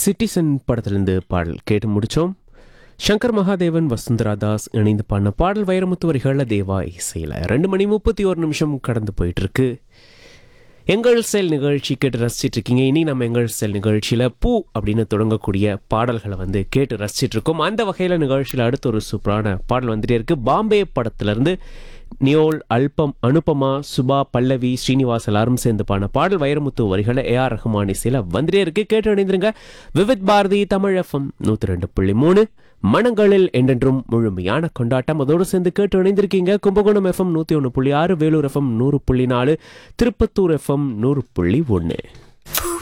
citizen படத்திலிருந்து பாடல் கேட்டு முடிச்சோம் சங்கர் மகாதேவன் வசுந்தரா தாஸ் இணைந்து பாடின பாடல் வைரமுத்து வரிகளில் தேவா இசையில் ரெண்டு மணி முப்பத்தி ஒரு நிமிஷம் கடந்து போயிட்டு இருக்கு எங்கள் செல் நிகழ்ச்சி கேட்டு ரசிச்சிட்டு இருக்கீங்க இனி நம்ம எங்கள் செல் நிகழ்ச்சியில் பூ அப்படின்னு தொடங்கக்கூடிய பாடல்களை வந்து கேட்டு ரசிச்சிட்டு இருக்கோம் அந்த வகையில் நிகழ்ச்சியில் அடுத்த ஒரு சூப்பரான பாடல் வந்துட்டே இருக்கு பாம்பே படத்திலிருந்து நியோல் அல்பம் அனுபமா சுபா பல்லவி ஸ்ரீனிவாஸ் எல்லாரும் சேர்ந்து பாடின பாடல் வைரமுத்து வரிகளை ஏஆர் ரஹ்மான் இசையில் வந்துட்டே இருக்கு கேட்டு இணைந்திருங்க விவித் பாரதி தமிழ் எஃப்எம் நூற்றி ரெண்டு புள்ளி மூணு மனங்களில் என்றென்றும் முழுமையான கொண்டாட்டம் அதோடு சேர்ந்து கேட்டு இணைந்திருக்கீங்க கும்பகோணம் எஃப்எம் நூற்றி ஒன்று புள்ளி ஆறு வேலூர் எஃப்எம் நூறு புள்ளி நாலு திருப்பத்தூர் எஃப்எம் நூறு புள்ளி ஒன்று